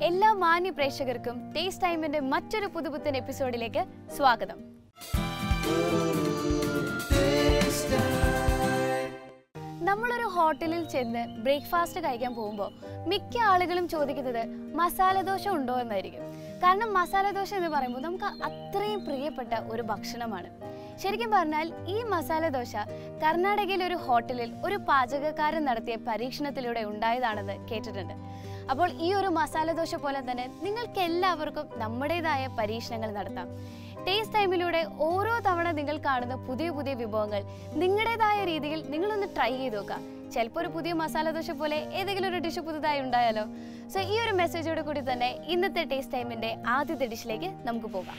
എല്ലാ മാന്യ പ്രേക്ഷകർക്കും ടേസ്റ്റ് ടൈമിന്റെ മറ്റൊരു പുതുപുത്തൻ എപ്പിസോഡിലേക്ക് സ്വാഗതം നമ്മളൊരു ഹോട്ടലിൽ ചെന്ന് ബ്രേക്ക്ഫാസ്റ്റ് കഴിക്കാൻ പോകുമ്പോൾ മിക്ക ആളുകളും ചോദിക്കുന്നത് മസാല ദോശ ഉണ്ടോ എന്നായിരിക്കും കാരണം മസാല ദോശ എന്ന് പറയുമ്പോൾ നമുക്ക് അത്രയും പ്രിയപ്പെട്ട ഒരു ഭക്ഷണമാണ് ശരിക്കും പറഞ്ഞാൽ ഈ മസാല ദോശ കർണാടകയിലെ ഒരു ഹോട്ടലിൽ ഒരു പാചകക്കാരൻ നടത്തിയ പരീക്ഷണത്തിലൂടെ ഉണ്ടായതാണെന്ന് കേട്ടിട്ടുണ്ട് അപ്പോൾ ഈ ഒരു മസാല ദോശ പോലെ തന്നെ നിങ്ങൾക്ക് എല്ലാവർക്കും നമ്മുടേതായ പരീക്ഷണങ്ങൾ നടത്താം ടേസ്റ്റ് ടൈമിലൂടെ ഓരോ തവണ നിങ്ങൾ കാണുന്ന പുതിയ പുതിയ വിഭവങ്ങൾ നിങ്ങളുടേതായ രീതിയിൽ നിങ്ങളൊന്ന് ട്രൈ ചെയ്ത് നോക്കുക ചിലപ്പോൾ ഒരു പുതിയ മസാല ദോശ പോലെ ഏതെങ്കിലും ഒരു ഡിഷ് പുതുതായി ഉണ്ടായാലോ സോ ഈ ഒരു മെസ്സേജോട് കൂടി തന്നെ ഇന്നത്തെ ടേസ്റ്റ് ടൈമിന്റെ ആദ്യത്തെ ഡിഷിലേക്ക് നമുക്ക് പോകാം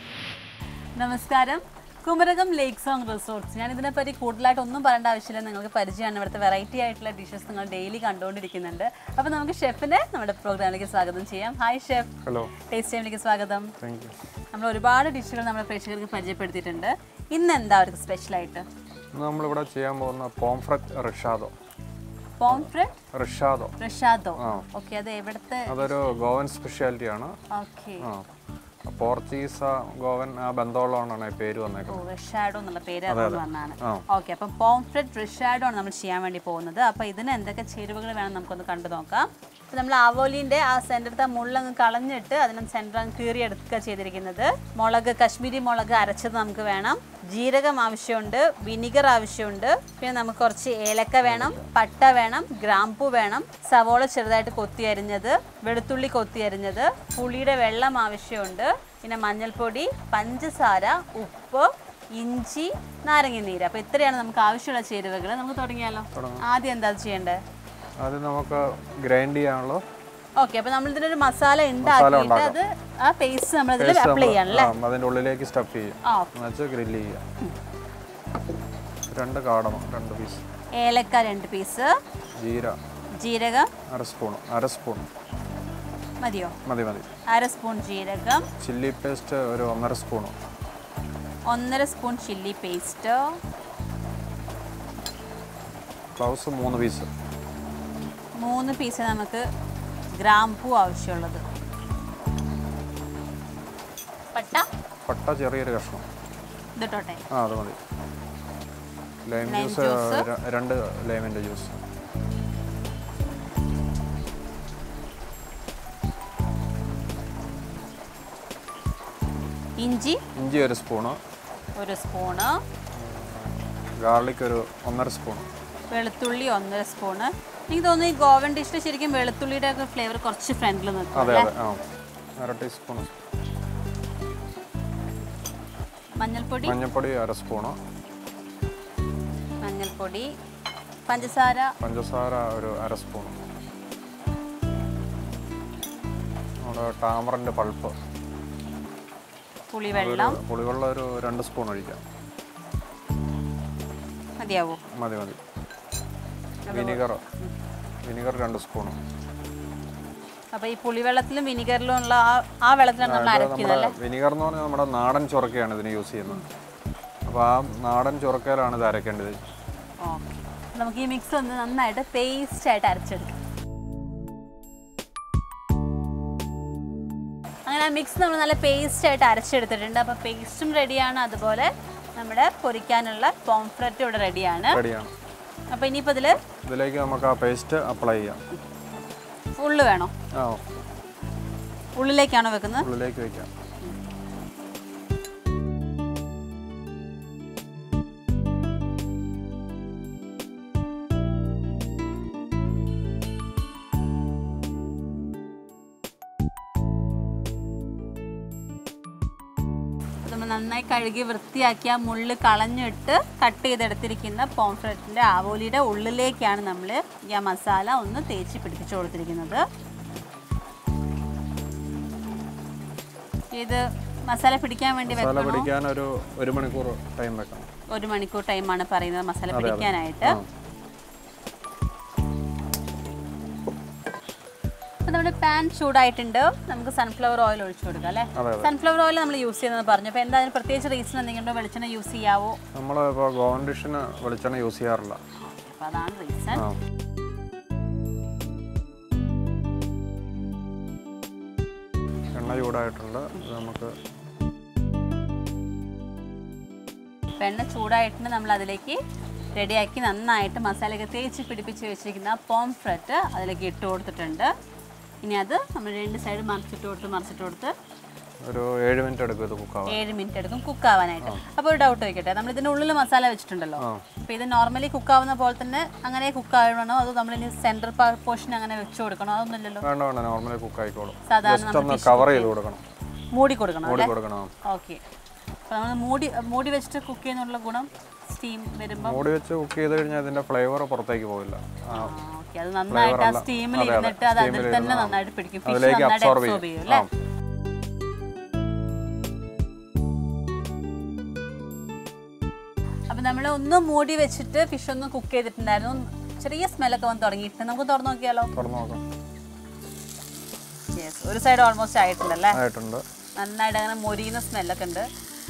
നമസ്കാരം കുമരകം ലേക്ക് സോങ് റിസോർട്ട്സ് ഞാൻ ഇതിനെപ്പറ്റി കൂടുതലായിട്ട് ഒന്നും പറയേണ്ട ആവശ്യമില്ല നിങ്ങൾക്ക് പരിചയമാണ് ഇവിടുത്തെ വെറൈറ്റി ആയിട്ടുള്ള ഡിഷസ് നിങ്ങൾ ഡെയിലി കണ്ടുകൊണ്ടിരിക്കുന്നുണ്ട് അപ്പോൾ നമുക്ക് ഷെഫിനെ നമ്മുടെ പ്രോഗ്രാമിലേക്ക് സ്വാഗതം ചെയ്യാം ഹായ് ഷെഫ് ഹലോ ടേസ്റ്റ് ടൈമിലേക്ക് സ്വാഗതം താങ്ക് യു നമ്മൾ ഒരുപാട് ഡിഷുകൾ നമ്മുടെ പ്രേക്ഷകർക്ക് പരിചയപ്പെടുത്തിയിട്ടുണ്ട് ഇന്ന് എന്താ അവർക്ക് സ്പെഷ്യലായിട്ട് ഇന്ന് നമ്മളിവിടെ ചെയ്യാൻ പോകുന്ന പോംഫ്രറ്റ് റിഷാദോ പോംഫ്രറ്റ് റിഷാദോ പ്രഷാദോ ആ. ഓക്കെ അത് എവിടുത്തെ അതൊരു ഗോവൻ സ്പെഷ്യാലിറ്റി ആണ് ഓക്കെ ആ പോർച്ചുഗീസ് ആ ഗോവൻ ആ ബന്ധമുള്ളതുകൊണ്ടാണ് ഈ പേര് ഓ വന്നേക്കുന്നത് റിഷാഡോ എന്നുള്ള പേര് അതുകൊണ്ട് വന്നാണ് ആ. ഓക്കെ അപ്പം പോംഫ്രറ്റ് റിഷാഡോ ആണ് നമ്മൾ ചെയ്യാൻ വേണ്ടി പോകുന്നത് അപ്പോൾ ഇതിന് എന്തൊക്കെ ചേരുവകൾ വേണം നമുക്കൊന്ന് കണ്ടു നോക്കാം ഇപ്പം നമ്മൾ ആവോലിൻ്റെ ആ സെൻറ്ററത്തെ മുള്ളങ്ങ് കളഞ്ഞിട്ട് അതിന് സെൻറ്റർ അങ്ങ് കീറിയെടുക്കുക ചെയ്തിരിക്കുന്നത് മുളക് കശ്മീരി മുളക് അരച്ചത് നമുക്ക് വേണം ജീരകം ആവശ്യമുണ്ട് വിനിഗർ ആവശ്യമുണ്ട് പിന്നെ നമുക്ക് കുറച്ച് ഏലക്ക വേണം പട്ട വേണം ഗ്രാമ്പു വേണം സവോള ചെറുതായിട്ട് കൊത്തി അരിഞ്ഞത് വെളുത്തുള്ളി കൊത്തി അരിഞ്ഞത് പുളിയുടെ വെള്ളം ആവശ്യമുണ്ട് പിന്നെ മഞ്ഞൾപ്പൊടി പഞ്ചസാര ഉപ്പ് ഇഞ്ചി നാരങ്ങ നീര് അപ്പോൾ ഇത്രയാണ് നമുക്ക് ആവശ്യമുള്ള ചേരുവകൾ നമുക്ക് തുടങ്ങിയാലോ ആദ്യം എന്താ ചെയ്യേണ്ടത് അത് നമുക്ക് ഗ്രൈൻഡ് ചെയ്യാനുള്ള ഓക്കെ അപ്പോൾ നമ്മൾ ഇതിനൊരു മസാല ഉണ്ടാക്കിയിട്ട് അത് ആ പേസ്റ്റ് നമ്മൾ ഇതിൽ paste അപ്ലൈ ചെയ്യണം അല്ലേ ആ, അതിൻ്റെ ഉള്ളിലേക്ക് സ്റ്റഫ് ചെയ്യും ആ എന്നുവെച്ചാൽ ഗ്രില്ല് ചെയ്യുക രണ്ട് കാടണം രണ്ട് പീസ് ഏലക്ക രണ്ട് പീസ് ജീര ജീരകം അര സ്പൂൺ അര സ്പൂൺ മതിയോ മതി മതി അര സ്പൂൺ ജീരകം ചില്ലി പേസ്റ്റ് ഒരു ഒന്നര സ്പൂൺ ഒന്നര സ്പൂൺ ചില്ലി പേസ്റ്റ് ക്ലൗസ് മൂന്ന് പീസ് മൂന്ന് പീസ് നമുക്ക് ഗ്രാമ്പൂ ആവശ്യമുള്ളത് പട്ട പട്ട ചെറിയൊരു കഷ്ണം ഇതിട്ടോട്ടെ ആ അത് മതി ലൈം Lime ജ്യൂസ് juice. ര- രണ്ട് ലൈമിൻ്റെ ജ്യൂസ് ഇഞ്ചി ഇഞ്ചി ഒരു സ്പൂണ് ഒരു സ്പൂണ് ഗാർലിക് ഒരു ഒന്നര സ്പൂൺ വെളുത്തുള്ളി ഒന്നര സ്പൂണ് എനിക്ക് തോന്നുന്നു ഈ ഗോവൻ ഡിഷിൽ ശരിക്കും വെളുത്തുള്ളിയുടെ ഒക്കെ ഫ്ലേവർ കുറച്ച് ഫ്രണ്ടിൽ നിൽക്കും അതെ അല്ലേ അതെ ആ അര ടീസ്പൂൺ മഞ്ഞൾപ്പൊടി മഞ്ഞൾപ്പൊടി അര സ്പൂണ് മഞ്ഞൾപ്പൊടി പഞ്ചസാര പഞ്ചസാര ഒരു അര സ്പൂൺ നമ്മുടെ ടാമറിൻ്റെ പൾപ്പ് പുളിവെള്ളം പുളിവെള്ളം ഒരു രണ്ട് സ്പൂൺ ഒഴിക്കാം മതിയാവോ മതി മതി വിനിഗർ വിനിഗർ രണ്ട് സ്പൂൺ അപ്പോൾ ഈ പുളിവെള്ളത്തിലും വിനിഗറിലും ഉള്ള ആ ആ വെള്ളത്തിലാണ് നമ്മൾ അരക്കുന്നത് നമ്മുടെ വിനിഗർ എന്ന് പറഞ്ഞാൽ നമ്മുടെ നാടൻ ചുരക്കയാണ് ഇതിന് യൂസ് ചെയ്യുന്നത് അപ്പോൾ ആ നാടൻ ചുരക്കയിലാണ് ഇത് അരക്കേണ്ടത് ഓക്കെ നമുക്ക് ഈ മിക്സ് ഒന്ന് നന്നായിട്ട് പേസ്റ്റ് ആയിട്ട് അരച്ചെടുക്കാം അങ്ങനെ ആ മിക്സ് നമ്മൾ നല്ല പേസ്റ്റ് ആയിട്ട് അരച്ചെടുത്തിട്ടുണ്ട് അപ്പോൾ പേസ്റ്റും റെഡിയാണ് അതുപോലെ നമ്മുടെ പൊരിക്കാനുള്ള പോംഫ്രറ്റും ഇവിടെ റെഡിയാണ് റെഡിയാണ് അപ്പോൾ ഇനിയിപ്പോൾ ഇതിൽ ഇതിലേക്ക് നമുക്ക് ആ പേസ്റ്റ് അപ്ലൈ ചെയ്യാം ഫുള്ള് വേണോ ആ ഉള്ളിലേക്കാണോ വെക്കുന്നത് ഉള്ളിലേക്ക് വയ്ക്കാം നമ്മൾ നന്നായി കഴുകി വൃത്തിയാക്കി ആ മുള്ള് കളഞ്ഞിട്ട് കട്ട് ചെയ്തെടുത്തിരിക്കുന്ന പോംഫ്രറ്റിൻ്റെ ആവോലിയുടെ ഉള്ളിലേക്കാണ് നമ്മൾ ഈ ആ മസാല ഒന്ന് തേച്ച് പിടിപ്പിച്ചു കൊടുത്തിരിക്കുന്നത് ഇത് മസാല പിടിക്കാൻ വേണ്ടി മസാല വെക്കണോ പിടിക്കാൻ ഒരു ഒരു മണിക്കൂർ ടൈം വെക്കണം ഒരു മണിക്കൂർ ടൈമാണ് പറയുന്നത് മസാല പിടിക്കാനായിട്ട് ആ. അപ്പോൾ നമ്മുടെ പാൻ ചൂടായിട്ടുണ്ട് നമുക്ക് സൺഫ്ലവർ ഓയിൽ ഒഴിച്ചു കൊടുക്കാം അല്ലേ അതെ, അതെ. സൺഫ്ലവർ ഓയിൽ നമ്മൾ യൂസ് ചെയ്യുന്നത് പറഞ്ഞു അപ്പോൾ എന്താ അതിന് പ്രത്യേകിച്ച് റീസൺ എന്തെങ്കിലും വെളിച്ചെണ്ണ യൂസ് ചെയ്യാവോ നമ്മൾ ഇപ്പോൾ ഗോവൻ ഡിഷിന് വെളിച്ചെണ്ണ യൂസ് ചെയ്യാറില്ല അപ്പോൾ അതാണ് റീസൺ ആ ചൂടായിട്ടുണ്ട് ഇത് നമുക്ക് അപ്പോൾ എണ്ണ ചൂടായിട്ടുണ്ട് നമ്മൾ അതിലേക്ക് റെഡിയാക്കി നന്നായിട്ട് മസാലയൊക്കെ തേച്ച് പിടിപ്പിച്ച് വെച്ചിരിക്കുന്ന പോം ഫ്രറ്റ് അതിലേക്ക് ഇട്ട് കൊടുത്തിട്ടുണ്ട് ഇനി അത് നമ്മൾ രണ്ട് സൈഡ് മറിച്ചിട്ട് കൊടുത്ത് മറിച്ചിട്ട് കൊടുത്ത് ഒരു ഏഴ് മിനിറ്റ് എടുക്കും ഇത് കുക്കാവാൻ ഏഴ് മിനിറ്റ് എടുക്കും കുക്ക് ആവാനായിട്ട് അപ്പോൾ ഒരു ഡൗട്ട് ചോദിക്കട്ടെ നമ്മൾ ഇതിൻ്റെ ഉള്ളിൽ മസാല വെച്ചിട്ടുണ്ടല്ലോ അപ്പോൾ ഇത് നോർമലി കുക്ക് ആവുന്ന പോലെ തന്നെ അങ്ങനെ കുക്ക് ആവണോ അതോ നമ്മൾ ഇനി സെൻറ്റർ പോർഷൻ അങ്ങനെ വെച്ച് കൊടുക്കണോ അതൊന്നുമില്ലല്ലോ വേണ്ട വേണ്ട നോർമലി കുക്ക് ആയിക്കോളും സാധാരണ ജസ്റ്റ് ഒന്ന് കവർ ചെയ്ത് കൊടുക്കണം മൂടി കൊടുക്കണം മൂടി അല്ലേ കൊടുക്കണം ഓക്കെ അപ്പോൾ നമ്മൾ മൂടി മൂടി വെച്ചിട്ട് കുക്ക് ചെയ്യുന്നുള്ള ഗുണം സ്റ്റീം വരുമ്പോൾ മൂടി വെച്ച് കുക്ക് ചെയ്ത് കഴിഞ്ഞാൽ ഇതിന്റെ ഫ്ലേവർ പുറത്തേക്ക് പോകില്ല ആ, ഓക്കെ അത് നന്നായിട്ട് ആ അല്ല. സ്റ്റീമിൽ അതെ, അതെ. ഇരുന്നിട്ട് അത് അതിൽ steam ൽ തന്നെ ഇരുന്ന് നന്നായിട്ട് പിടിക്കും ഫിഷ് അതിലേക്ക് നന്നായിട്ട് അബ്സോർബ് അബ്സോർബ് ചെയ്യും ചെയ്യും അല്ലേ ആ. അപ്പം നമ്മൾ ഒന്ന് മൂടി വെച്ചിട്ട് ഫിഷ് ഒന്ന് കുക്ക് ചെയ്തിട്ടുണ്ടായിരുന്നു ചെറിയ സ്മെല്ലൊക്കെ വന്ന് തുടങ്ങിയിട്ടുണ്ട് നമുക്ക് തുറന്നു നോക്കിയാലോ തുറന്ന് നോക്കാം യെസ് ഒരു സൈഡ് ഓൾമോസ്റ്റ് ആയിട്ടുണ്ടല്ലേ ആയിട്ടുണ്ട് നന്നായിട്ട് അങ്ങനെ മൊരിയുന്ന സ്മെല്ലൊക്കെ ഉണ്ട്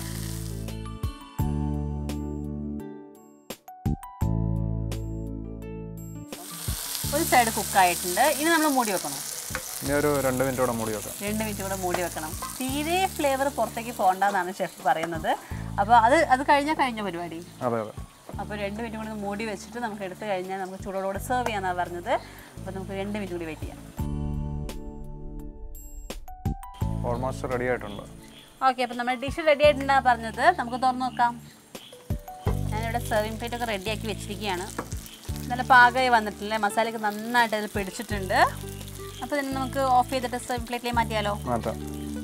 ഒരു സൈഡ് കുക്കായിട്ടുണ്ട് ഇനി നമ്മൾ മൂടി വെക്കണം ഇനി ഒരു രണ്ട് മിനിറ്റ് കൂടെ മൂടി വെക്കാം രണ്ട് മിനിറ്റ് കൂടെ മൂടി വെക്കണം തീരെ ഫ്ലേവർ പുറത്തേക്ക് പോകണ്ടെന്നാണ് ഷെഫ് പറയുന്നത് അപ്പോൾ അത് അത് കഴിഞ്ഞാൽ കഴിഞ്ഞ പരിപാടി അതെ അതെ അപ്പോൾ രണ്ട് മിനിറ്റ് കൂടി ഒന്ന് മൂടി വെച്ചിട്ട് നമുക്ക് എടുത്തു കഴിഞ്ഞാൽ നമുക്ക് ചൂടോടെ സെർവ് ചെയ്യാന്നാണ് പറഞ്ഞത് അപ്പോൾ നമുക്ക് രണ്ട് മിനിറ്റ് കൂടി വെയിറ്റ് ചെയ്യാം ഓൾമോസ്റ്റ് റെഡി ആയിട്ടുണ്ട് ഓക്കെ അപ്പോൾ നമ്മുടെ ഡിഷ് റെഡി ആയിട്ടുണ്ടാ പറഞ്ഞത് നമുക്ക് തുറന്ന് നോക്കാം ഞാനിവിടെ സെർവിങ് പ്ലേറ്റ് ഒക്കെ റെഡിയാക്കി വെച്ചിരിക്കുകയാണ് നല്ല പാകമായി വന്നിട്ടില്ലേ മസാലയൊക്കെ നന്നായിട്ട് അതിൽ പിടിച്ചിട്ടുണ്ട് അപ്പോൾ ഇതിനെ നമുക്ക് ഓഫ് ചെയ്തിട്ട് സെർവിങ് പ്ലേറ്റിലേക്ക് മാറ്റിയാലോ മാറ്റാം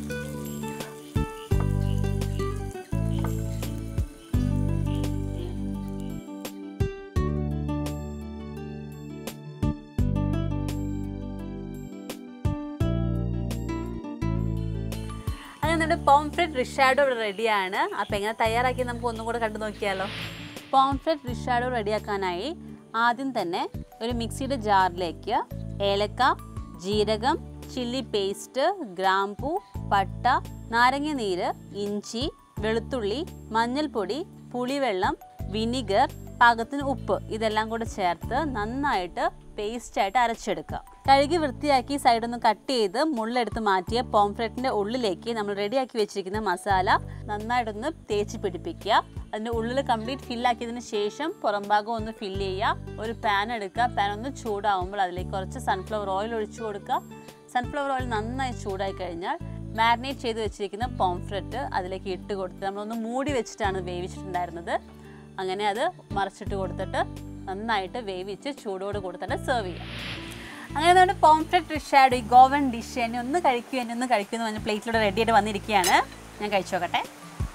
അങ്ങനെ നമ്മുടെ പോംഫ്രെറ്റ് റിഷാഡോ ഇവിടെ റെഡിയാണ് അപ്പോൾ എങ്ങനെ തയ്യാറാക്കി നമുക്ക് ഒന്നും കൂടെ കണ്ടു നോക്കിയാലോ പോംഫ്രെറ്റ് റിഷാഡോ റെഡിയാക്കാനായി ആദ്യം തന്നെ ഒരു മിക്സിയുടെ ജാറിലേക്ക് ഏലക്ക ജീരകം ചില്ലി പേസ്റ്റ് ഗ്രാമ്പൂ പട്ട നാരങ്ങ നീര് ഇഞ്ചി വെളുത്തുള്ളി മഞ്ഞൾപ്പൊടി പുളിവെള്ളം വിനിഗർ പാകത്തിന് ഉപ്പ് ഇതെല്ലാം കൂടെ ചേർത്ത് നന്നായിട്ട് പേസ്റ്റായിട്ട് അരച്ചെടുക്കുക കഴുകി വൃത്തിയാക്കി സൈഡൊന്ന് കട്ട് ചെയ്ത് മുള്ളെടുത്ത് മാറ്റിയ പോംഫ്രെറ്റിൻ്റെ ഉള്ളിലേക്ക് നമ്മൾ റെഡിയാക്കി വെച്ചിരിക്കുന്ന മസാല നന്നായിട്ടൊന്ന് തേച്ച് പിടിപ്പിക്കുക അതിൻ്റെ ഉള്ളിൽ കംപ്ലീറ്റ് ഫില്ലാക്കിയതിന് ശേഷം പുറം ഭാഗം ഒന്ന് ഫില്ല് ചെയ്യുക ഒരു പാൻ എടുക്കുക പാൻ ഒന്ന് ചൂടാവുമ്പോൾ അതിലേക്ക് കുറച്ച് സൺഫ്ലവർ ഓയിൽ ഒഴിച്ചു കൊടുക്കുക സൺഫ്ലവർ ഓയിൽ നന്നായി ചൂടായി കഴിഞ്ഞാൽ മാരിനേറ്റ് ചെയ്ത് വെച്ചിരിക്കുന്ന പോംഫ്രെറ്റ് അതിലേക്ക് ഇട്ട് കൊടുത്ത് നമ്മളൊന്ന് മൂടി വെച്ചിട്ടാണ് വേവിച്ചിട്ടുണ്ടായിരുന്നത് അങ്ങനെ അത് മറിച്ചിട്ട് കൊടുത്തിട്ട് നന്നായിട്ട് വേവിച്ച് ചൂടോട് കൊടുത്തിട്ട് സെർവ് ചെയ്യാം അങ്ങനെ നമ്മുടെ പോംഫ്രെറ്റ് റിഷാഡ് ഈ ഗോവൻ ഡിഷ് എന്നെ ഒന്ന് കഴിക്കൂ എന്നെ ഒന്ന് കഴിക്കൂ എന്ന് പറഞ്ഞ പ്ലേറ്റിലൂടെ റെഡി ആയിട്ട് വന്നിരിക്കുകയാണ് ഞാൻ കഴിച്ചു നോക്കട്ടെ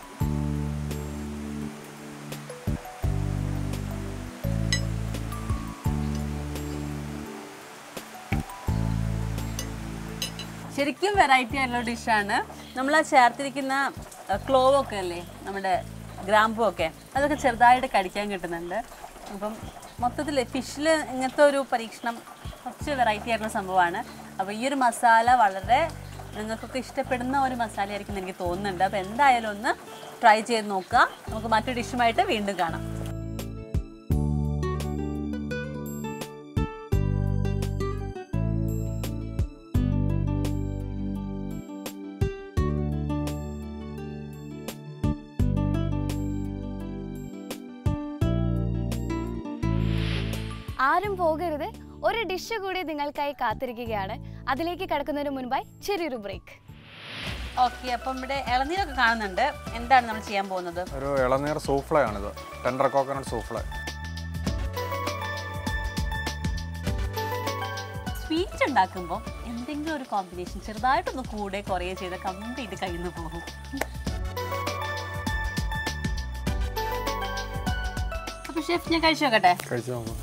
ശരിക്കും വെറൈറ്റി ആയിട്ടുള്ള ഡിഷാണ് നമ്മൾ ആ ചേർത്തിരിക്കുന്ന ക്ലോവ് ഒക്കെ അല്ലേ നമ്മുടെ ഗ്രാമ്പൂ ഒക്കെ അതൊക്കെ ചെറുതായിട്ട് കടിക്കാൻ കിട്ടുന്നുണ്ട് അപ്പം മൊത്തത്തിൽ ഫിഷിൽ ഇങ്ങനത്തെ ഒരു പരീക്ഷണം കുറച്ച് വെറൈറ്റി ആയിട്ടുള്ള സംഭവമാണ് അപ്പോൾ ഈ ഒരു മസാല വളരെ നിങ്ങൾക്കൊക്കെ ഇഷ്ടപ്പെടുന്ന ഒരു മസാലയായിരിക്കും എന്ന് എനിക്ക് തോന്നുന്നുണ്ട് അപ്പോൾ എന്തായാലും ഒന്ന് ട്രൈ ചെയ്ത് നോക്കുക നമുക്ക് മറ്റു ഡിഷുമായിട്ട് വീണ്ടും കാണാം ആരും പോകരുത് ഒരു ഡിഷ് കൂടി നിങ്ങൾക്കായി കാത്തിരിക്കുകയാണ് അതിലേക്ക് കടക്കുന്നതിന് മുൻപായി ചെറിയൊരു ബ്രേക്ക് ഓക്കെ അപ്പം ഇവിടെ ഇളനീരൊക്കെ കാണുന്നുണ്ട് എന്താണ് നമ്മൾ ചെയ്യാൻ പോകുന്നത് ഒരു ഇളനീർ സൂഫ്ലയാണിത് ടെൻഡർ കോക്കനട്ട് സൂഫ്ല സ്വീറ്റ് ഉണ്ടാക്കുമ്പോൾ എന്തെങ്കിലും ഒരു കോമ്പിനേഷൻ ചെറുതായിട്ടൊന്ന് കൂടെ കുറേ ചെയ്ത് കംപ്ലീറ്റ് കയ്യിൽ നിന്ന് പോകും അപ്പൊ ഷെഫ് ഞാൻ കഴിച്ചു നോക്കട്ടെ കഴിച്ചു നോക്കാം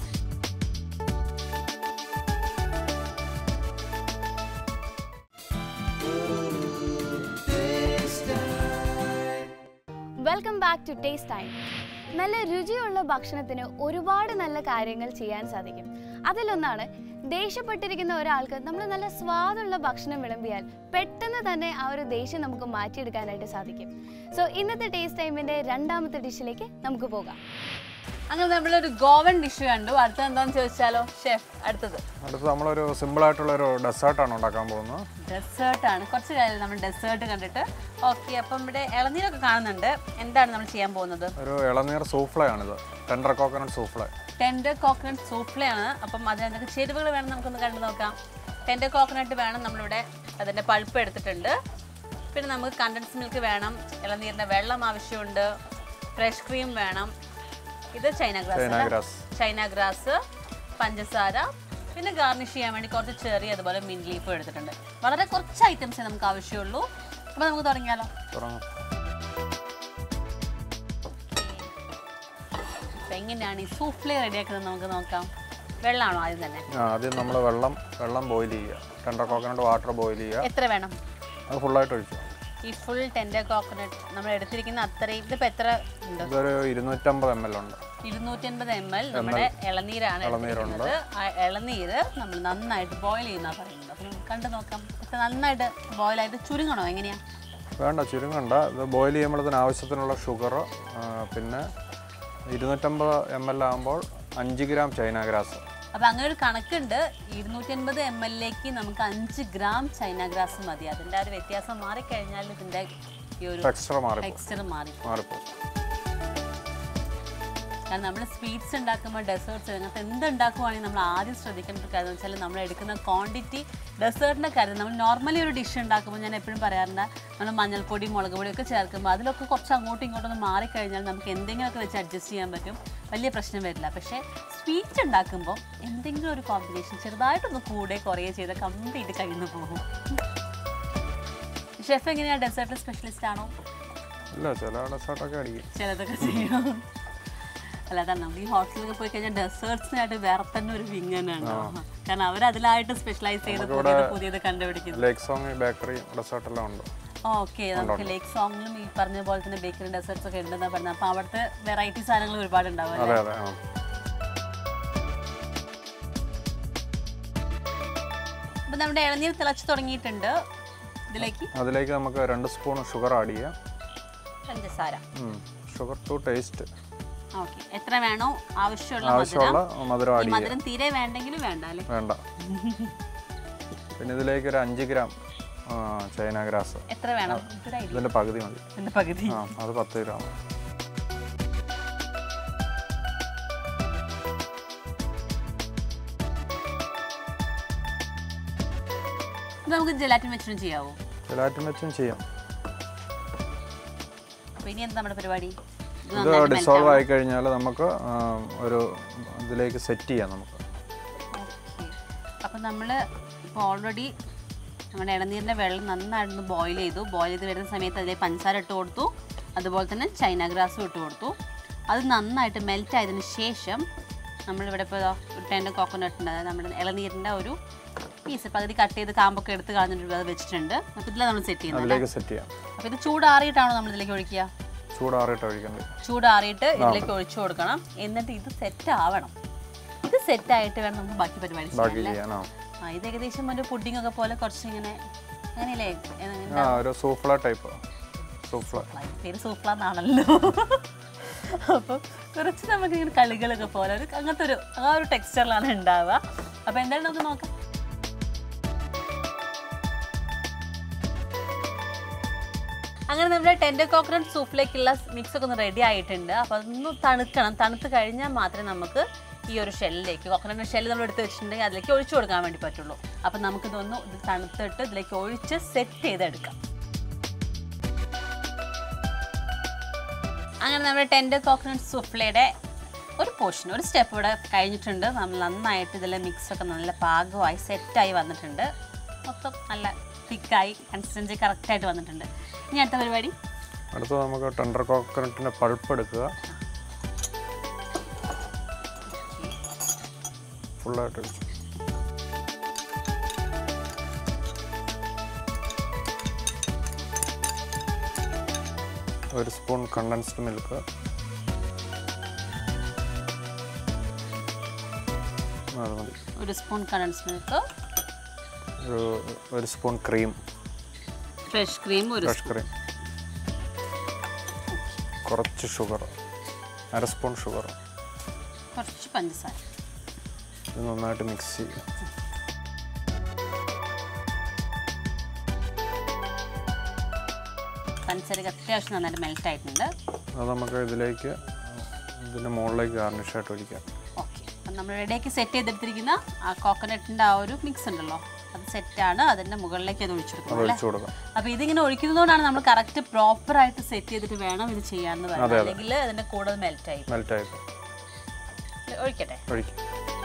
welcome back to taste time നല്ല രുചിയുള്ള ഭക്ഷണത്തിന് ഒരുപാട് നല്ല കാര്യങ്ങൾ ചെയ്യാൻ സാധിക്കും അതിലൊന്നാണ് ദേഷ്യപ്പെട്ടിരിക്കുന്ന ഒരാൾക്ക് നമ്മൾ നല്ല സ്വാദുള്ള ഭക്ഷണം വിളമ്പിയാൽ പെട്ടെന്ന് തന്നെ ആ ഒരു ദേഷ്യം നമുക്ക് മാറ്റിയെടുക്കാനായിട്ട് സാധിക്കും സോ ഇന്നത്തെ ടേസ്റ്റ് ടൈമിൻ്റെ രണ്ടാമത്തെ ഡിഷിലേക്ക് നമുക്ക് പോകാം അങ്ങനെ നമ്മളൊരു ഗോവൻ ഡിഷ് കണ്ടു അടുത്തത് എന്താണെന്ന് ചോദിച്ചാലോ ഷെഫ് അടുത്തത് അടുത്ത് നമ്മളൊരു സിമ്പിളായിട്ടുള്ള ഒരു ഡെസേർട്ടാണ് ഉണ്ടാക്കാൻ പോകുന്നത് ഡെസേർട്ടാണ് കുറച്ച് കാര്യം നമ്മൾ ഡെസേർട്ട് കണ്ടിട്ട് ഓക്കെ അപ്പം ഇവിടെ ഇളനീരൊക്കെ കാണുന്നുണ്ട് എന്താണ് നമ്മൾ ചെയ്യാൻ പോകുന്നത് ഒരു ഇളനീർ സൂഫ്ലയാണിത് tender coconut souffle tender coconut സൂപ്ലയാണ് അപ്പം അതിനകത്ത് ചേരുവകൾ വേണം നമുക്കൊന്ന് കണ്ടു നോക്കാം ടെൻഡർ കോക്കനട്ട് വേണം നമ്മളിവിടെ അതിൻ്റെ പൾപ്പ് എടുത്തിട്ടുണ്ട് പിന്നെ നമുക്ക് കണ്ടൻസ് മിൽക്ക് വേണം ഇളനീരിൻ്റെ വെള്ളം ആവശ്യമുണ്ട് ഫ്രഷ് ക്രീം വേണം ഇത് China grass China grass China grass പഞ്ചസാര പിന്നെ ഗാർണിഷ് ചെയ്യാൻ വേണ്ടി കുറച്ച് ചെറിയ അതുപോലെ മിൻ ലീഫും എടുത്തിട്ടുണ്ട് വളരെ കുറച്ച് ഐറ്റംസേ നമുക്ക് ആവശ്യമുള്ളൂ അപ്പോൾ നമുക്ക് തുടങ്ങിയാലോ തുടങ്ങും അപ്പോൾ എങ്ങനെയാണ് ഈ സൂഫ്ലേ റെഡിയാക്കുന്നത് നമുക്ക് നോക്കാം വെള്ളമാണോ ആദ്യം തന്നെ ആ, ആദ്യം നമ്മൾ വെള്ളം വെള്ളം ബോയിൽ ചെയ്യുക ടെൻഡർ കോക്കനട്ട് വാട്ടർ ബോയിൽ ചെയ്യുക എത്ര വേണം അത് ഫുള്ളായിട്ട് ഒഴിച്ചു ഈ ഫുൾ ടെൻഡർ കോക്കനട്ട് നമ്മൾ എടുത്തിരിക്കുന്ന അത്രയും ഇതിപ്പോൾ എത്ര ഉണ്ട് ഇതൊരു ഇരുന്നൂറ്റമ്പത് എം എൽ ഉണ്ട് ഇരുന്നൂറ്റി അൻപത് എം എൽ നമ്മുടെ ഇളനീരാണ് എടുത്തിരിക്കുന്നത് ആ ഇളനീര് നമ്മൾ നന്നായിട്ട് ബോയിൽ ചെയ്യുന്ന പറയുന്നത് അപ്പം നമുക്ക് കണ്ടു നോക്കാം ഇത്ര നന്നായിട്ട് ബോയിലായിട്ട് ചുരുങ്ങണോ എങ്ങനെയാ വേണ്ട ചുരുങ്ങണ്ട ഇത് ബോയിൽ ചെയ്യുമ്പോഴത്തേന് ആവശ്യത്തിനുള്ള ഷുഗർ പിന്നെ ഇരുന്നൂറ്റമ്പത് എം എൽ ആകുമ്പോൾ അഞ്ച് ഗ്രാം ചൈന ഗ്രാസ് അപ്പം അങ്ങനെ ഒരു കണക്കുണ്ട് ഇരുന്നൂറ്റി അൻപത് എം എല്ലിലേക്ക് നമുക്ക് അഞ്ച് ഗ്രാം ചൈന ഗ്രാസ് മതി അതിൻ്റെ ആ ഒരു വ്യത്യാസം മാറിക്കഴിഞ്ഞാൽ ഇതിൻ്റെ ഈ ഒരു ടെക്സ്ചർ മാറി ടെക്സ്ചർ മാറി മാറിപ്പോകും കാരണം നമ്മൾ സ്വീറ്റ്സ് ഉണ്ടാക്കുമ്പോൾ ഡെസേർട്ട്സ് അങ്ങനത്തെ എന്ത് ഉണ്ടാക്കുവാണെങ്കിൽ നമ്മൾ ആദ്യം ശ്രദ്ധിക്കേണ്ട ഒരു കാര്യം എന്ന് വെച്ചാൽ നമ്മൾ എടുക്കുന്ന ക്വാണ്ടിറ്റി ഡെസേർട്ടിൻ്റെ കാര്യം നമ്മൾ നോർമലി ഒരു ഡിഷ് ഉണ്ടാക്കുമ്പോൾ ഞാൻ എപ്പോഴും പറയാറുണ്ട് നമ്മൾ മഞ്ഞൾപ്പൊടി മുളക് പൊടിയൊക്കെ ചേർക്കുമ്പോൾ അതിലൊക്കെ കുറച്ച് അങ്ങോട്ടും ഇങ്ങോട്ടും ഒന്ന് മാറിക്കഴിഞ്ഞാൽ നമുക്ക് എന്തെങ്കിലുമൊക്കെ വെച്ച് അഡ്ജസ്റ്റ് ചെയ്യാൻ പറ്റും വലിയ പ്രശ്നം വരില്ല പക്ഷേ സ്വീറ്റ് ഉണ്ടാക്കുമ്പോൾ എന്തെങ്കിലും ഒരു കോമ്പിനേഷൻ ചെറുതായിട്ടൊന്ന് കൂടെ കുറേ ചെയ്ത് കംപ്ലീറ്റ് കയ്യിൽ നിന്ന് പോകും ഷെഫ് എങ്ങനെയാണ് ഡെസേർട്ട് സ്പെഷ്യലിസ്റ്റ് ആണോ ഇല്ല ചില ഡെസേർട്ടൊക്കെ അടിക്കും ചിലതൊക്കെ ചെയ്യും അല്ലാതെ നമുക്ക് ഈ ഹോട്ടലിലൊക്കെ പോയി കഴിഞ്ഞാൽ ഡെസേർട്സിനായിട്ട് വേറെ തന്നെ ഒരു വിങ് തന്നെയാണ് കാരണം അവർ അതിലായിട്ട് സ്പെഷ്യലൈസ് ചെയ്ത് പുതിയത് പുതിയത് കണ്ടുപിടിക്കുന്നു ലേക്ക് സോങ് ബേക്കറി ഡെസേർട്ടെല്ലാം ഉണ്ട് ഓക്കെ നമുക്ക് ലേക്ക് സോങ്ങിലും ഈ പറഞ്ഞ പോലെ തന്നെ ബേക്കറി ഡെസേർട്സ് ഒക്കെ ഉണ്ടെന്നാണ് പറഞ്ഞത് അപ്പോൾ അവിടുത്തെ വെറൈറ്റി സാധനങ്ങൾ ഒരുപാട് ഉണ്ടാവും അതെ അതെ ആ അപ്പം നമ്മുടെ ഇളനീർ തിളച്ച് തുടങ്ങിയിട്ടുണ്ട് ഇതിലേക്ക് അതിലേക്ക് നമുക്ക് രണ്ട് സ്പൂൺ ഷുഗർ ആഡ് ചെയ്യാം പഞ്ചസാര ഷുഗർ ടു ടേസ്റ്റ് ഓക്കെ എത്ര വേണോ ആവശ്യമുള്ള മധുരം ആവശ്യമുള്ള മധുരം ഈ ആഡ് ചെയ്യാം മധുരം തീരെ വേണ്ടെങ്കിലും വേണ്ട അല്ലേ വേണ്ട പിന്നെ ഇതിലേക്ക് ഒരു അഞ്ച് ഗ്രാം ആ, ചൈന ഗ്രാസ് എത്ര വേണം ഇവിടെ ഇല്ല. ഇതിൻ്റെ പകുതി മതി ഇതിന്റെ പകുതി ആ അത് പത്ത് ഗ്രാം ഇത് നമുക്ക് ജെലാറ്റിൻ വെച്ചിട്ടും ചെയ്യാവോ ജലാറ്റിൻ വെച്ചും ചെയ്യാം അപ്പോൾ ഇനി എന്താ നമ്മുടെ പരിപാടി ഇത് ഇത് നന്നായിട്ട് melt ഡിസോൾവ് ആവണം. ആയി കഴിഞ്ഞാൽ നമുക്ക് ആ, ഒരു ഇതിലേക്ക് സെറ്റ് ചെയ്യാം നമുക്ക് ഓക്കേ. അപ്പം നമ്മൾ ഇപ്പോൾ ഓൾറെഡി നമ്മുടെ ഇളനീരിൻ്റെ വെള്ളം നന്നായിട്ടൊന്ന് ബോയിൽ ചെയ്തു ബോയിൽ ചെയ്ത് വരുന്ന സമയത്ത് അതിലേക്ക് പഞ്ചസാര ഇട്ട് കൊടുത്തു അതുപോലെ തന്നെ ചൈന ഗ്രാസും ഇട്ട് കൊടുത്തു അത് നന്നായിട്ട് മെൽറ്റ് ആയതിനു ശേഷം നമ്മളിവിടെ ഇപ്പോൾ ഒരു ടെൻഡ് കോക്കനട്ട് ഉണ്ട് അതായത് നമ്മുടെ ഇളനീരിൻ്റെ ഒരു പീസ് പകുതി കട്ട് ചെയ്ത് കാമ്പൊക്കെ എടുത്ത് കളഞ്ഞിട്ട് അത് വെച്ചിട്ടുണ്ട് അപ്പോൾ ഇതിലാണ് നമ്മൾ സെറ്റ് ചെയ്യുന്നത് അതിലേക്ക് സെറ്റ് ചെയ്യാം അപ്പോൾ ഇത് ചൂടാറിയിട്ടാണോ നമ്മൾ ഇതിലേക്ക് ഒഴിക്കുക ചൂടാറിയിട്ട് ഒഴിക്കേണ്ടത് ചൂടാറിയിട്ട് ഇതിലേക്ക് ഒഴിച്ചു കൊടുക്കണം എന്നിട്ട് ഇത് സെറ്റ് ആവണം ഇത് സെറ്റ് ആയിട്ട് വേണം നമുക്ക് ബാക്കി പരിപാടി ചെയ്യാൻ ബാക്കി അല്ലേ? ചെയ്യാനോ ആ ഇത് ഏകദേശം ഒരു പുഡിംഗ് ഒക്കെ പോലെ കുറച്ച് ഇങ്ങനെ അങ്ങനെയല്ലേ എ- ആ ഒരു സൂഫ്ല ടൈപ്പ് സൂഫ്ല പേര് സൂഫ്ല എന്നാണല്ലോ അപ്പം കുറച്ച് നമുക്ക് ഇങ്ങനെ കളികളൊക്കെ പോലെ ഒരു അങ്ങനത്തെ ഒരു ആ ഒരു ടെക്സ്ചറിലാണ് ഉണ്ടാവുക അപ്പോൾ എന്തായാലും നമുക്ക് നോക്കാം അങ്ങനെ നമ്മുടെ ടെൻഡർ കോക്കനട്ട് സൂപ്പിലേക്കുള്ള മിക്സ് ഒക്കെ ഒന്ന് റെഡി ആയിട്ടുണ്ട് അപ്പോൾ അതൊന്ന് തണുക്കണം തണുത്ത് കഴിഞ്ഞാൽ മാത്രമേ നമുക്ക് ഈ ഒരു ഷെല്ലിലേക്ക് കോക്കനട്ട് ഷെല്ല് നമ്മൾ എടുത്ത് വെച്ചിട്ടുണ്ടെങ്കിൽ അതിലേക്ക് ഒഴിച്ചു കൊടുക്കാൻ വേണ്ടി പറ്റുള്ളൂ അപ്പോൾ നമുക്ക് ഇതൊന്ന് ഇത് തണുത്തിട്ട് ഇതിലേക്ക് ഒഴിച്ച് സെറ്റ് ചെയ്തെടുക്കാം അങ്ങനെ നമ്മുടെ ടെൻഡർ കോക്കനട്ട് സുഫ്ലയുടെ ഒരു പോർഷൻ ഒരു സ്റ്റെപ്പ് ഇവിടെ കഴിഞ്ഞിട്ടുണ്ട് നമ്മൾ നന്നായിട്ട് ഇതിലെ മിക്സ് ഒക്കെ നല്ല പാകമായി സെറ്റായി വന്നിട്ടുണ്ട് മൊത്തം നല്ല തിക്കായി കൺസിസ്റ്റൻസി കറക്റ്റായിട്ട് വന്നിട്ടുണ്ട് ഇനി അടുത്ത പരിപാടി അടുത്ത് നമുക്ക് ടെൻഡർ കോക്കനട്ടിൻ്റെ പൾപ്പ് എടുക്കുക ഫുള്ളായിട്ട് ഒഴിച്ചു ഒരു സ്പൂൺ കണ്ടൻസ്ഡ് മിൽക്ക് അത് മതി ഒരു സ്പൂൺ കണ്ടൻസ് മിൽക്ക് ഒരു ഒരു സ്പൂൺ ക്രീം ഫ്രഷ് ക്രീം ഒരു ഫ്രഷ് ക്രീം കുറച്ച് ഷുഗർ അര സ്പൂൺ ഷുഗർ കുറച്ച് പഞ്ചസാര ഇത് നന്നായിട്ട് മിക്സ് ചെയ്യും പഞ്ചസാരക്ക് അത്യാവശ്യം നന്നായിട്ട് മെൽറ്റ് ആയിട്ടുണ്ട് അത് നമുക്ക് ഇതിലേക്ക് ഇതിൻ്റെ മുകളിലേക്ക് ഗാർണിഷായിട്ട് ഒഴിക്കാം ഓക്കെ അപ്പം നമ്മൾ റെഡിയാക്കി സെറ്റ് ചെയ്തെടുത്തിരിക്കുന്ന ആ കോക്കനട്ടിൻ്റെ ആ ഒരു മിക്സ് ഉണ്ടല്ലോ അത് സെറ്റാണ് അതിൻ്റെ മുകളിലേക്ക് അത് അത് ഒഴിച്ചെടുക്കുന്നത് അല്ലേ ഒഴിച്ചു കൊടുക്കാം അപ്പോൾ ഇതിങ്ങനെ ഒഴിക്കുന്നതുകൊണ്ടാണ് നമ്മൾ കറക്റ്റ് പ്രോപ്പറായിട്ട് സെറ്റ് ചെയ്തിട്ട് വേണം ഇത് ചെയ്യാമെന്ന് പറയുന്നത് അല്ലെങ്കിൽ അതിൻ്റെ കൂടുതൽ മെൽറ്റായി മെൽറ്റായിട്ട് ഒഴിക്കട്ടെ ഒഴിക്കും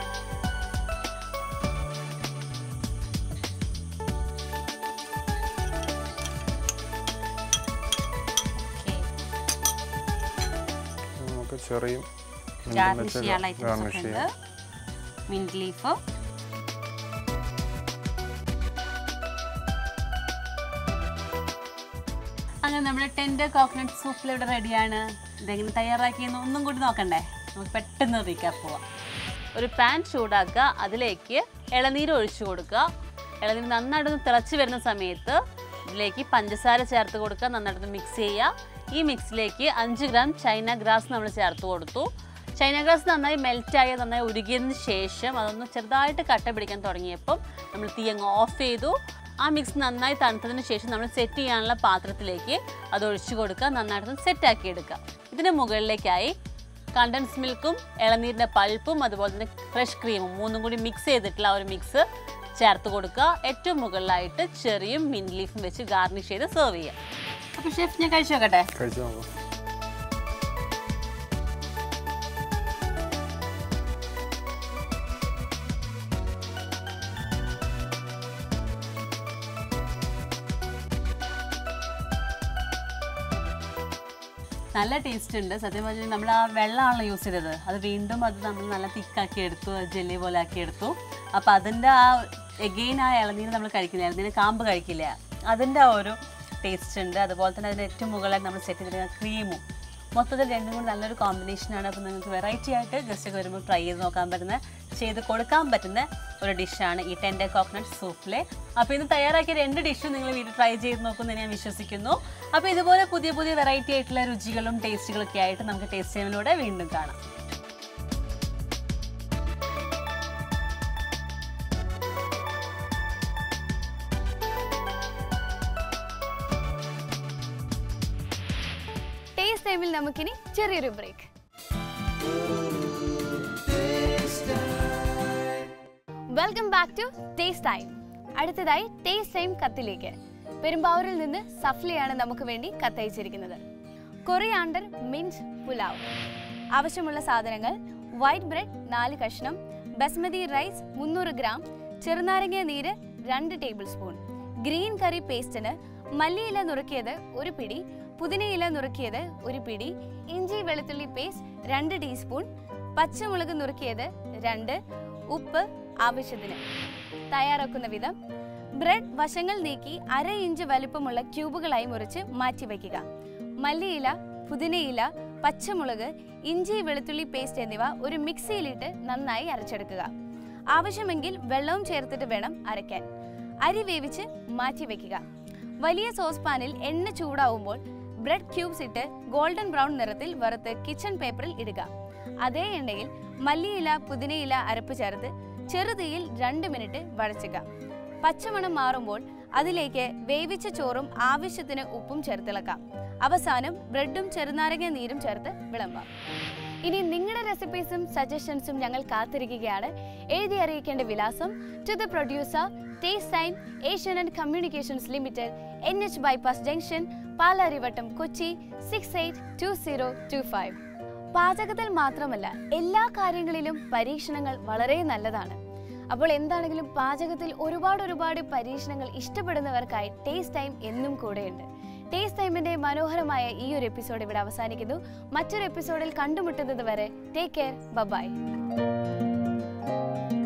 ഓക്കെ നമുക്ക് ചെറിയും ഗാർണിഷ് ചെയ്യാനുള്ള ഐറ്റംസ് ഗാർണിഷ് ഒക്കെ ചെയ്യാം ഉണ്ട് മിൻറ്റ് ലീഫ് അങ്ങനെ നമ്മുടെ ടെൻഡർ കോക്കനട്ട് സൂപ്പിൽ ഇവിടെ റെഡിയാണ് ഇതെങ്ങനെ തയ്യാറാക്കിയെന്ന് ഒന്നും കൂടി നോക്കണ്ടേ നമുക്ക് പെട്ടെന്ന് റീക്കാപ്പ് പോവാം ഒരു പാൻ ചൂടാക്കുക അതിലേക്ക് ഇളനീര് ഒഴിച്ചു കൊടുക്കുക ഇളനീര് നന്നായിട്ടൊന്ന് തിളച്ച് വരുന്ന സമയത്ത് ഇതിലേക്ക് പഞ്ചസാര ചേർത്ത് കൊടുക്കുക നന്നായിട്ടൊന്ന് മിക്സ് ചെയ്യുക ഈ മിക്സിലേക്ക് അഞ്ച് ഗ്രാം ചൈന ഗ്രാസ് നമ്മൾ ചേർത്ത് കൊടുത്തു ചൈന ഗ്രാസ് നന്നായി മെൽറ്റായി നന്നായി ഉരുകിയതിന് ശേഷം അതൊന്ന് ചെറുതായിട്ട് കട്ട പിടിക്കാൻ തുടങ്ങിയപ്പം നമ്മൾ തീ അങ്ങ് ഓഫ് ചെയ്തു ആ മിക്സ് നന്നായി തണുത്തതിന് ശേഷം നമ്മൾ സെറ്റ് ചെയ്യാനുള്ള പാത്രത്തിലേക്ക് അത് ഒഴിച്ചു കൊടുക്കുക നന്നായിട്ട് സെറ്റാക്കി എടുക്കുക ഇതിന് മുകളിലേക്കായി കണ്ടൻസ് മിൽക്കും ഇളനീരിൻ്റെ പൾപ്പും അതുപോലെ തന്നെ ഫ്രഷ് ക്രീമും മൂന്നും കൂടി മിക്സ് ചെയ്തിട്ടുള്ള ആ ഒരു മിക്സ് ചേർത്ത് കൊടുക്കുക ഏറ്റവും മുകളിലായിട്ട് ചെറിയും മിൻറ്റ് ലീഫും വെച്ച് ഗാർണിഷ് ചെയ്ത് സെർവ് ചെയ്യുക അപ്പോൾ ഷെഫ് ഞാൻ കഴിച്ചു നോക്കട്ടെ കഴിച്ചു നോക്കാം നല്ല ടേസ്റ്റ് ഉണ്ട് സത്യം പറഞ്ഞാൽ നമ്മൾ ആ വെള്ളമാണല്ലോ യൂസ് ചെയ്തത് അത് വീണ്ടും അത് നമ്മൾ നല്ല തിക്കാക്കി എടുത്തു ജെല്ലി പോലെ ആക്കി എടുത്തു അപ്പോൾ അതിൻ്റെ ആ എഗെയിൻ ആ ഇളനീര് നമ്മൾ കഴിക്കില്ല ഇളനീര് കാമ്പ് കഴിക്കില്ല അതിൻ്റെ ആ ഒരു ടേസ്റ്റ് ഉണ്ട് അതുപോലെ തന്നെ അതിൻ്റെ ഏറ്റവും മുകളിലായി നമ്മൾ സെറ്റ് ചെയ്തിരിക്കുന്ന ക്രീമും മൊത്തത്തിൽ രണ്ടും കൂടി നല്ലൊരു കോമ്പിനേഷനാണ് അപ്പോൾ നിങ്ങൾക്ക് വെറൈറ്റി ആയിട്ട് ഗസ്റ്റ് ഒക്കെ വരുമ്പോൾ ട്രൈ ചെയ്ത് നോക്കാൻ പറ്റുന്ന ചെയ്ത് കൊടുക്കാൻ പറ്റുന്ന ഒരു ഡിഷാണ് ഈ ടെൻഡർ കോക്കനട്ട് സൂപ്പിലെ അപ്പോൾ ഇന്ന് തയ്യാറാക്കിയ രണ്ട് ഡിഷും നിങ്ങൾ വീട്ടിൽ ട്രൈ ചെയ്ത് നോക്കുമെന്ന് ഞാൻ വിശ്വസിക്കുന്നു അപ്പോൾ ഇതുപോലെ പുതിയ പുതിയ വെറൈറ്റി ആയിട്ടുള്ള രുചികളും ടേസ്റ്റുകളൊക്കെ ആയിട്ട് നമുക്ക് ടേസ്റ്റ് ടൈമിലൂടെ വീണ്ടും കാണാം ടേസ്റ്റ് ടൈമിൽ നമുക്കിനി ചെറിയൊരു break welcome back to taste time അടുത്തതായി ടേസ്റ്റ് ടൈം കത്തിലേക്ക് പെരുമ്പാവൂരിൽ നിന്ന് സഫ്ലിയാണ് നമുക്ക് വേണ്ടി കത്തയച്ചിരിക്കുന്നത് കൊറിയാണ്ടർ മിൻറ്റ് പുലാവ് ആവശ്യമുള്ള സാധനങ്ങൾ വൈറ്റ് ബ്രെഡ് നാല് കഷ്ണം ബസ്മതി റൈസ് മുന്നൂറ് ഗ്രാം ചെറുനാരങ്ങ നീര് രണ്ട് ടേബിൾ സ്പൂൺ ഗ്രീൻ കറി പേസ്റ്റിന് മല്ലിയില നുറുക്കിയത് ഒരു പിടി പുതിനയില നുറുക്കിയത് ഒരു പിടി ഇഞ്ചി വെളുത്തുള്ളി പേസ്റ്റ് രണ്ട് ടീസ്പൂൺ പച്ചമുളക് നുറുക്കിയത് രണ്ട് ഉപ്പ് ആവശ്യത്തിന് തയ്യാറാക്കുന്ന വിധം ബ്രെഡ് വശങ്ങൾ നീക്കി അര ഇഞ്ച് വലുപ്പമുള്ള ക്യൂബുകളായി മുറിച്ച് മാറ്റി വയ്ക്കുക മല്ലിയില പുതിനയില പച്ചമുളക് ഇഞ്ചി വെളുത്തുള്ളി പേസ്റ്റ് എന്നിവ ഒരു മിക്സിയിലിട്ട് നന്നായി അരച്ചെടുക്കുക ആവശ്യമെങ്കിൽ വെള്ളവും ചേർത്തിട്ട് വേണം അരയ്ക്കാൻ അരി വേവിച്ച് മാറ്റി വെക്കുക വലിയ സോസ് പാനിൽ എണ്ണ ചൂടാവുമ്പോൾ ബ്രെഡ് ക്യൂബ്സ് ഇട്ട് ഗോൾഡൻ ബ്രൗൺ നിറത്തിൽ വറുത്ത് കിച്ചൺ പേപ്പറിൽ ഇടുക അതേ എണ്ണയിൽ മല്ലിയില പുതിനയില അരപ്പ് ചേർത്ത് ചെറുതീയിൽ രണ്ട് മിനിറ്റ് വഴച്ചുക പച്ചമണം മാറുമ്പോൾ അതിലേക്ക് വേവിച്ച ചോറും ആവശ്യത്തിന് ഉപ്പും ചേർത്തിളക്കാം അവസാനം ബ്രെഡും ചെറുനാരങ്ങ നീരും ചേർത്ത് വിളമ്പാം ഇനി നിങ്ങളുടെ റെസിപ്പീസും സജഷൻസും ഞങ്ങൾ കാത്തിരിക്കുകയാണ് എഴുതി അറിയിക്കേണ്ട വിലാസം to the producer taste time Asian and communications limited N H bypass junction Palarivattom Kochi six eight two zero two five പാചകത്തിൽ മാത്രമല്ല എല്ലാ കാര്യങ്ങളിലും പരീക്ഷണങ്ങൾ വളരെ നല്ലതാണ് അപ്പോൾ എന്താണെങ്കിലും പാചകത്തിൽ ഒരുപാട് ഒരുപാട് പരീക്ഷണങ്ങൾ ഇഷ്ടപ്പെടുന്നവർക്കായി ടേസ്റ്റ് ടൈം എന്നും കൂടെയുണ്ട് ടേസ്റ്റ് ടൈമിന്റെ മനോഹരമായ ഈ ഒരു എപ്പിസോഡ് ഇവിടെ അവസാനിക്കുന്നു മറ്റൊരു എപ്പിസോഡിൽ കണ്ടുമുട്ടുന്നത് വരെ ടേക്ക് കെയർ ബൈ